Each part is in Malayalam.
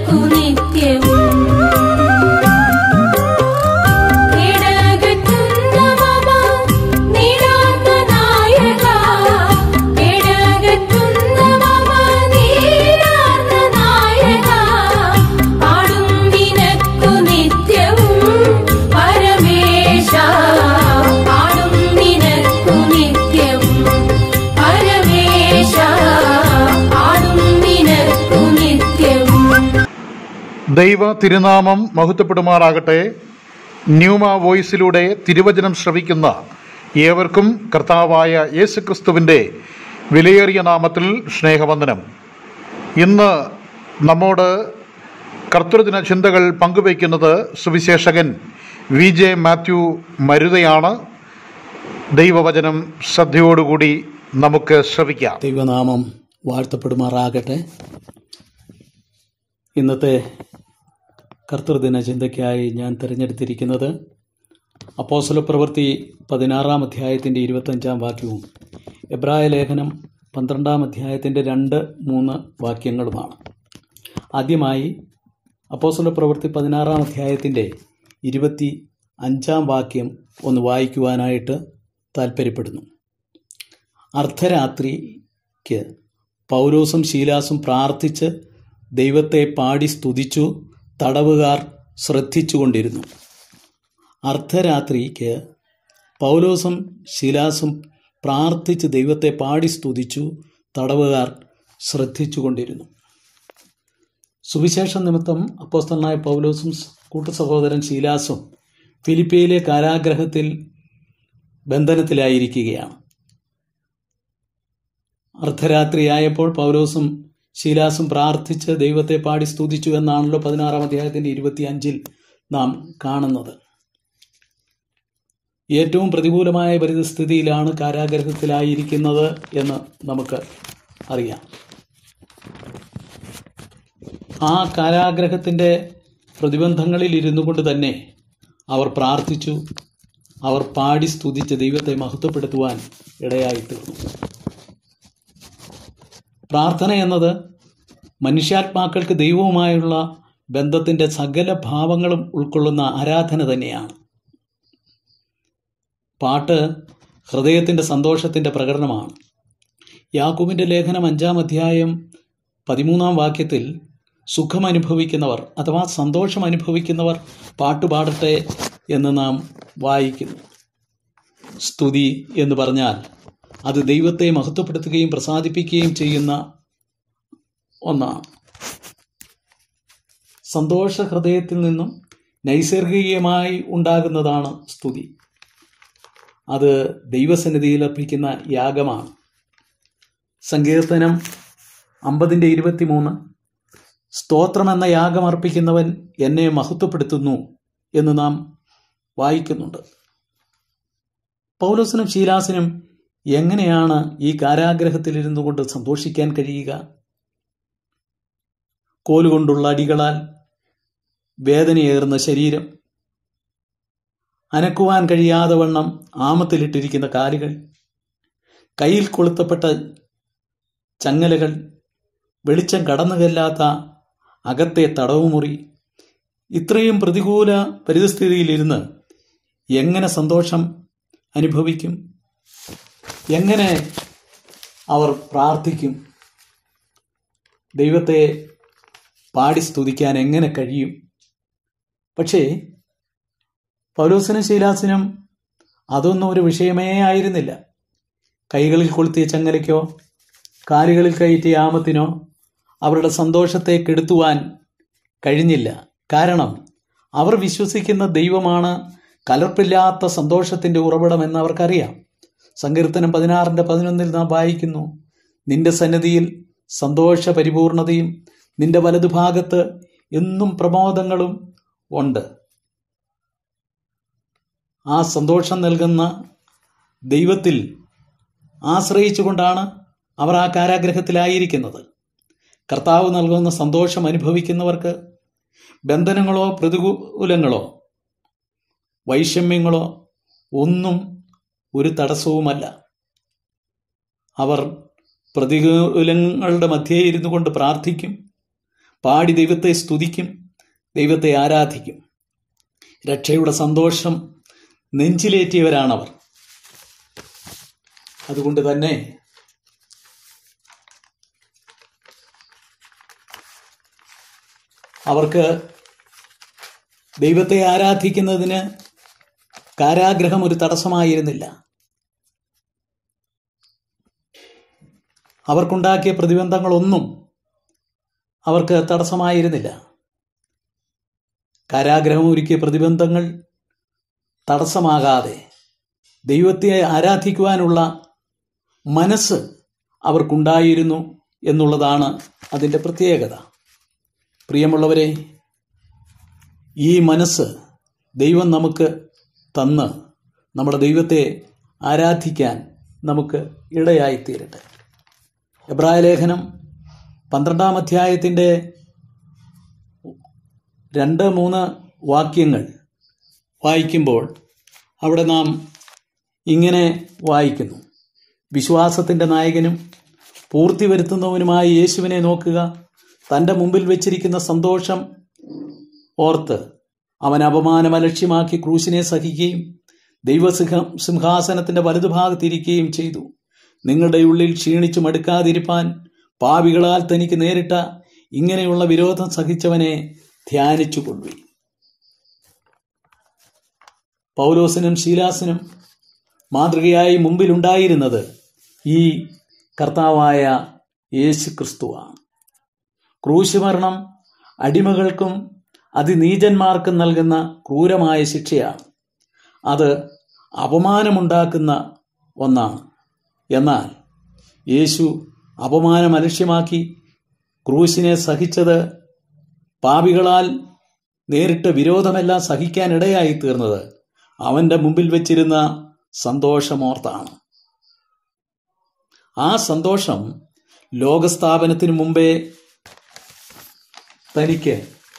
നിനക്കു നിത്യവും ഇടകറ്റുന്ന മമ നീടാത്ത നായക ഇടകറ്റുന്ന മമ നീടാത്ത നായക പാടും നിനക്കു നിത്യവും പരമേശ പാടും നിനക്കു നിത്യവും പരമേശ പാടും നിനക്കു നിത്യവും ദൈവ തിരുനാമം മഹത്വപ്പെടുമാറാകട്ടെ ന്യൂമ വോയിസിലൂടെ തിരുവചനം ശ്രവിക്കുന്ന ഏവർക്കും കർത്താവായ യേശുക്രിസ്തുവിൻ്റെ വിലയേറിയ നാമത്തിൽ സ്നേഹവന്ദനം ഇന്ന് നമ്മോട് കർത്തൃദിന ചിന്തകൾ പങ്കുവയ്ക്കുന്നത് സുവിശേഷകൻ വി ജെ മാത്യു മരുതയാണ് ദൈവവചനം ശ്രദ്ധയോടുകൂടി നമുക്ക് ശ്രവിക്കാം ദൈവനാമം വാഴ്ത്തപ്പെടുമാറാകട്ടെ ഇന്നത്തെ കർത്തൃദിന ചിന്തയ്ക്കായി ഞാൻ തിരഞ്ഞെടുത്തിരിക്കുന്നത് അപ്പോസ്തല പ്രവൃത്തി പതിനാറാം അധ്യായത്തിൻ്റെ ഇരുപത്തഞ്ചാം വാക്യവും എബ്രായ ലേഖനം പന്ത്രണ്ടാം അധ്യായത്തിൻ്റെ രണ്ട് മൂന്ന് വാക്യങ്ങളുമാണ് ആദ്യമായി അപ്പോസ്തല പ്രവൃത്തി പതിനാറാം അധ്യായത്തിൻ്റെ ഇരുപത്തി അഞ്ചാം വാക്യം ഒന്ന് വായിക്കുവാനായിട്ട് താൽപ്പര്യപ്പെടുന്നു അർദ്ധരാത്രിക്ക് പൗലോസും ശീലാസും പ്രാർത്ഥിച്ച് ദൈവത്തെ പാടി സ്തുതിച്ചു തടവുകാർ ശ്രദ്ധിച്ചുകൊണ്ടിരുന്നു അർദ്ധരാത്രിക്ക് പൗലോസും ശിലാസും പ്രാർത്ഥിച്ച് ദൈവത്തെ പാടി സ്തുതിച്ചു തടവുകാർ ശ്രദ്ധിച്ചുകൊണ്ടിരുന്നു സുവിശേഷ നിമിത്തം അപ്പോസ്തലനായ പൗലോസും കൂട്ടു സഹോദരൻ ശീലാസും ഫിലിപ്പിയിലെ കാരാഗ്രഹത്തിൽ ബന്ധനത്തിലായിരിക്കുകയാണ് അർദ്ധരാത്രിയായപ്പോൾ പൗലോസും ശീലാസും പ്രാർത്ഥിച്ച് ദൈവത്തെ പാടി സ്തുതിച്ചു എന്നാണല്ലോ പതിനാറാം അധ്യായത്തിന്റെ ഇരുപത്തി അഞ്ചിൽ നാം കാണുന്നത് ഏറ്റവും പ്രതികൂലമായ പരിസ്ഥിതിയിലാണ് കാരാഗ്രഹത്തിലായിരിക്കുന്നത് എന്ന് നമുക്ക് അറിയാം ആ കാരാഗ്രഹത്തിൻ്റെ പ്രതിബന്ധങ്ങളിൽ ഇരുന്നു കൊണ്ട് തന്നെ അവർ പ്രാർത്ഥിച്ചു അവർ പാടി സ്തുതിച്ച് ദൈവത്തെ മഹത്വപ്പെടുത്തുവാൻ ഇടയായി തീർന്നു പ്രാർത്ഥന എന്നത് മനുഷ്യാത്മാക്കൾക്ക് ദൈവവുമായുള്ള ബന്ധത്തിൻ്റെ സകല ഭാവങ്ങളും ഉൾക്കൊള്ളുന്ന ആരാധന തന്നെയാണ് പാട്ട് ഹൃദയത്തിൻ്റെ സന്തോഷത്തിൻ്റെ പ്രകടനമാണ് യാക്കൂബിൻ്റെ ലേഖനം അഞ്ചാം അധ്യായം പതിമൂന്നാം വാക്യത്തിൽ സുഖം അനുഭവിക്കുന്നവർ അഥവാ സന്തോഷം അനുഭവിക്കുന്നവർ പാട്ടുപാടട്ടെ എന്ന് നാം വായിക്കുന്നു സ്തുതി എന്ന് പറഞ്ഞാൽ അത് ദൈവത്തെ മഹത്വപ്പെടുത്തുകയും പ്രസാദിപ്പിക്കുകയും ചെയ്യുന്ന ഒന്നാണ് സന്തോഷ ഹൃദയത്തിൽ നിന്നും നൈസർഗികമായി ഉണ്ടാകുന്നതാണ് സ്തുതി അത് ദൈവസന്നിധിയിൽ അർപ്പിക്കുന്ന യാഗമാണ് സങ്കീർത്തനം അമ്പതിൻ്റെ ഇരുപത്തിമൂന്ന് സ്തോത്രം എന്ന യാഗം അർപ്പിക്കുന്നവൻ എന്നെ മഹത്വപ്പെടുത്തുന്നു എന്ന് നാം വായിക്കുന്നുണ്ട് പൗലോസിനും ശീലാസിനും എങ്ങനെയാണ് ഈ കാരാഗ്രഹത്തിലിരുന്നു കൊണ്ട് സന്തോഷിക്കാൻ കഴിയുക കോലുകൊണ്ടുള്ള അടികളാൽ വേദനയേറുന്ന ശരീരം അനക്കുവാൻ കഴിയാതെ വണ്ണം ആമത്തിലിട്ടിരിക്കുന്ന കാലുകൾ കയ്യിൽ കൊളുത്തപ്പെട്ട ചങ്ങലകൾ വെളിച്ചം കടന്നുകല്ലാത്ത അകത്തെ തടവുമുറി ഇത്രയും പ്രതികൂല പരിതസ്ഥിതിയിലിരുന്ന് എങ്ങനെ സന്തോഷം അനുഭവിക്കും എങ്ങനെ അവർ പ്രാർത്ഥിക്കും ദൈവത്തെ പാടി സ്തുതിക്കാൻ എങ്ങനെ കഴിയും പക്ഷേ പൗലോസിനും ശീലാസിനും അതൊന്നും ഒരു വിഷയമേ ആയിരുന്നില്ല കൈകളിൽ കൊളുത്തിയ ചങ്ങലയ്ക്കോ കാലുകളിൽ കയറ്റിയ ആമത്തിനോ അവരുടെ സന്തോഷത്തെ കെടുത്തുവാൻ കഴിഞ്ഞില്ല കാരണം അവർ വിശ്വസിക്കുന്ന ദൈവമാണ് കലർപ്പില്ലാത്ത സന്തോഷത്തിന്റെ ഉറവിടമെന്ന് അവർക്കറിയാം സങ്കീർത്തനം പതിനാറിന്റെ പതിനൊന്നിൽ നാം വായിക്കുന്നു നിന്റെ സന്നിധിയിൽ സന്തോഷ പരിപൂർണതയും നിന്റെ വലതുഭാഗത്ത് എന്നും പ്രമോദങ്ങളും ഉണ്ട് ആ സന്തോഷം നൽകുന്ന ദൈവത്തിൽ ആശ്രയിച്ചുകൊണ്ടാണ് അവർ ആ കാരാഗ്രഹത്തിലായിരിക്കുന്നത് കർത്താവ് നൽകുന്ന സന്തോഷം അനുഭവിക്കുന്നവർക്ക് ബന്ധനങ്ങളോ പ്രതികൂലങ്ങളോ വൈഷമ്യങ്ങളോ ഒന്നും ഒരു തടസ്സവുമല്ല അവർ പ്രതികൂലങ്ങളുടെ മധ്യേ ഇരുന്നു കൊണ്ട് പ്രാർത്ഥിക്കും പാടി ദൈവത്തെ സ്തുതിക്കും ദൈവത്തെ ആരാധിക്കും രക്ഷയുടെ സന്തോഷം നെഞ്ചിലേറ്റിയവരാണവർ അതുകൊണ്ട് തന്നെ അവർക്ക് ദൈവത്തെ ആരാധിക്കുന്നതിന് കാരാഗ്രഹം ഒരു തടസ്സമായിരുന്നില്ല അവർക്കുണ്ടാക്കിയ പ്രതിബന്ധങ്ങളൊന്നും അവർക്ക് തടസ്സമായിരുന്നില്ല കാരാഗ്രഹം ഒരുക്കിയ പ്രതിബന്ധങ്ങൾ തടസ്സമാകാതെ ദൈവത്തെ ആരാധിക്കുവാനുള്ള മനസ്സ് അവർക്കുണ്ടായിരുന്നു എന്നുള്ളതാണ് അതിൻ്റെ പ്രത്യേകത പ്രിയമുള്ളവരെ ഈ മനസ്സ് ദൈവം നമുക്ക് തന്ന് നമ്മുടെ ദൈവത്തെ ആരാധിക്കാൻ നമുക്ക് ഇടയായിത്തീരട്ടെ എബ്രായ ലേഖനം പന്ത്രണ്ടാം അധ്യായത്തിൻ്റെ രണ്ട് മൂന്ന് വാക്യങ്ങൾ വായിക്കുമ്പോൾ അവിടെ നാം ഇങ്ങനെ വായിക്കുന്നു വിശ്വാസത്തിൻ്റെ നായകനും പൂർത്തി വരുത്തുന്നവനുമായ യേശുവിനെ നോക്കുക തൻ്റെ മുമ്പിൽ വെച്ചിരിക്കുന്ന സന്തോഷം ഓർത്ത് അവൻ അപമാനം അലക്ഷ്യമാക്കി ക്രൂശിനെ സഹിക്കുകയും ദൈവസിംഹ സിംഹാസനത്തിന്റെ വലതുഭാഗത്തിരിക്കുകയും ചെയ്തു നിങ്ങളുടെ ഉള്ളിൽ ക്ഷീണിച്ചു മടുക്കാതിരിപ്പാൻ പാവികളാൽ തനിക്ക് നേരിട്ട ഇങ്ങനെയുള്ള വിരോധം സഹിച്ചവനെ ധ്യാനിച്ചു കൊള്ളു പൗലോസിനും ശീലാസിനും മാതൃകയായി മുമ്പിലുണ്ടായിരുന്നത് ഈ കർത്താവായ യേശു ക്രിസ്തുവാണ് ക്രൂശ് മരണം അടിമകൾക്കും അതിനീചന്മാർക്കും നൽകുന്ന ക്രൂരമായ ശിക്ഷയാണ് അത് അപമാനമുണ്ടാക്കുന്ന ഒന്നാണ് എന്നാൽ യേശു അപമാനം അലക്ഷ്യമാക്കി ക്രൂശിനെ സഹിച്ചത് പാപികളാൽ നേരിട്ട വിരോധമെല്ലാം സഹിക്കാനിടയായി തീർന്നത് അവന്റെ മുമ്പിൽ വെച്ചിരുന്ന സന്തോഷമോർത്താണ് ആ സന്തോഷം ലോകസ്ഥാപനത്തിനു മുമ്പേ തനിക്ക്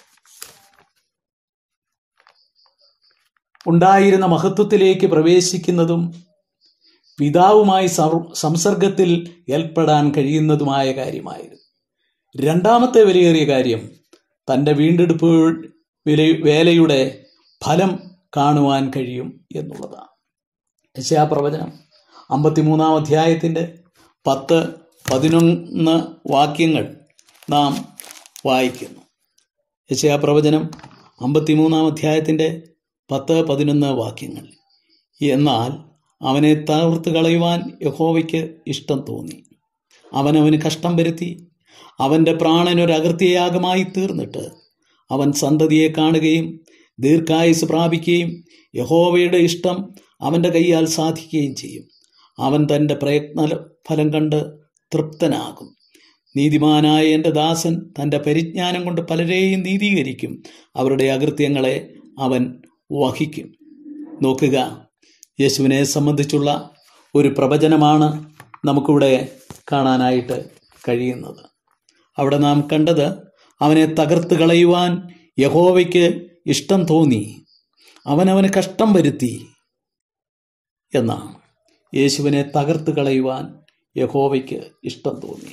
ഉണ്ടായിരുന്ന മഹത്വത്തിലേക്ക് പ്രവേശിക്കുന്നതും പിതാവുമായി സംസർഗത്തിൽ ഏർപ്പെടാൻ കഴിയുന്നതുമായ കാര്യമായിരുന്നു രണ്ടാമത്തെ വിലയേറിയ കാര്യം തൻ്റെ വീണ്ടെടുപ്പ് വില വേലയുടെ ഫലം കാണുവാൻ കഴിയും എന്നുള്ളതാണ് യശയാപ്രവചനം അമ്പത്തിമൂന്നാം അധ്യായത്തിൻ്റെ പത്ത് പതിനൊന്ന് വാക്യങ്ങൾ നാം വായിക്കുന്നു യശയാപ്രവചനം അമ്പത്തിമൂന്നാം അധ്യായത്തിൻ്റെ പത്ത് പതിനൊന്ന് വാക്യങ്ങൾ എന്നാൽ അവനെ തകർത്ത് കളയുവാൻ യഹോവയ്ക്ക് ഇഷ്ടം തോന്നി അവനവന് കഷ്ടം വരുത്തി അവൻ്റെ പ്രാണനൊരകൃത്യയാഗമായി തീർന്നിട്ട് അവൻ സന്തതിയെ കാണുകയും ദീർഘായുസ് പ്രാപിക്കുകയും യഹോവയുടെ ഇഷ്ടം അവൻ്റെ കൈയാൽ സാധിക്കുകയും ചെയ്യും അവൻ തൻ്റെ പ്രയത്ന ഫലം കണ്ട് തൃപ്തനാകും നീതിമാനായ എൻ്റെ ദാസൻ തൻ്റെ പരിജ്ഞാനം കൊണ്ട് പലരെയും നീതീകരിക്കും അവരുടെ അകൃത്യങ്ങളെ അവൻ വഹിക്കും നോക്കുക യേശുവിനെ സംബന്ധിച്ചുള്ള ഒരു പ്രവചനമാണ് നമുക്കിവിടെ കാണാനായിട്ട് കഴിയുന്നത് അവിടെ നാം കണ്ടത് അവനെ തകർത്ത് കളയുവാൻ യഹോവയ്ക്ക് ഇഷ്ടം തോന്നി അവനവന് കഷ്ടം വരുത്തി എന്നാണ് യേശുവിനെ തകർത്ത് കളയുവാൻ യഹോവയ്ക്ക് ഇഷ്ടം തോന്നി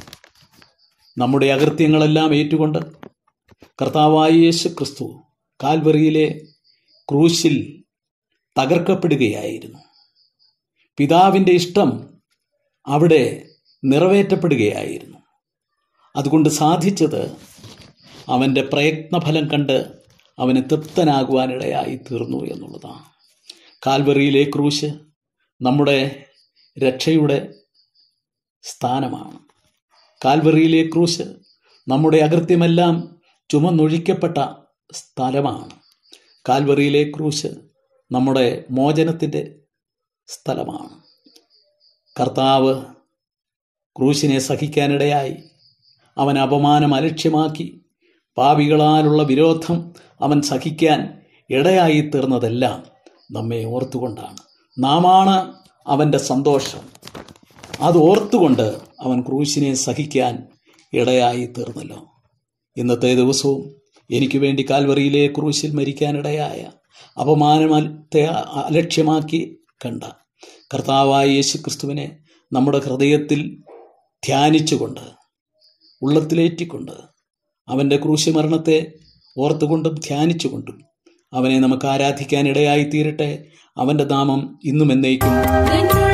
നമ്മുടെ അകൃത്യങ്ങളെല്ലാം ഏറ്റുകൊണ്ട് കർത്താവായ യേശു ക്രിസ്തു കാൽവറിയിലെ ക്രൂശിൽ തകർക്കപ്പെടുകയായിരുന്നു പിതാവിൻ്റെ ഇഷ്ടം അവിടെ നിറവേറ്റപ്പെടുകയായിരുന്നു അതുകൊണ്ട് സാധിച്ചത് അവൻ്റെ പ്രയത്നഫലം കണ്ട് അവന് തൃപ്തനാകുവാനിടയായി തീർന്നു എന്നുള്ളതാണ് കാൽവറിയിലെ ക്രൂശ് നമ്മുടെ രക്ഷയുടെ സ്ഥാനമാണ് കാൽവറിയിലെ ക്രൂശ് നമ്മുടെ അകൃത്യമെല്ലാം ചുമന്നൊഴിക്കപ്പെട്ട സ്ഥലമാണ് കാൽവറിയിലെ ക്രൂശ് നമ്മുടെ മോചനത്തിൻ്റെ സ്ഥലമാണ് കർത്താവ് ക്രൂശിനെ സഹിക്കാനിടയായി അവൻ അപമാനം അലക്ഷ്യമാക്കി പാപികളാലുള്ള വിരോധം അവൻ സഹിക്കാൻ ഇടയായി തീർന്നതെല്ലാം നമ്മെ ഓർത്തുകൊണ്ടാണ് നാമാണ് അവൻ്റെ സന്തോഷം അത് ഓർത്തുകൊണ്ട് അവൻ ക്രൂശിനെ സഹിക്കാൻ ഇടയായി തീർന്നല്ലോ ഇന്നത്തെ ദിവസവും എനിക്ക് വേണ്ടി കാൽവറിയിലെ ക്രൂശിൽ മരിക്കാനിടയായ അപമാനത്തെ അലക്ഷ്യമാക്കി കണ്ട കർത്താവായ യേശു ക്രിസ്തുവിനെ നമ്മുടെ ഹൃദയത്തിൽ ധ്യാനിച്ചുകൊണ്ട് ഉള്ളത്തിലേറ്റിക്കൊണ്ട് അവൻ്റെ ക്രൂശുമരണത്തെ ഓർത്തുകൊണ്ടും ധ്യാനിച്ചുകൊണ്ടും അവനെ നമുക്ക് ആരാധിക്കാൻ ഇടയായി തീരട്ടെ അവൻ്റെ നാമം ഇന്നും എന്നേക്കും ധന്യനാം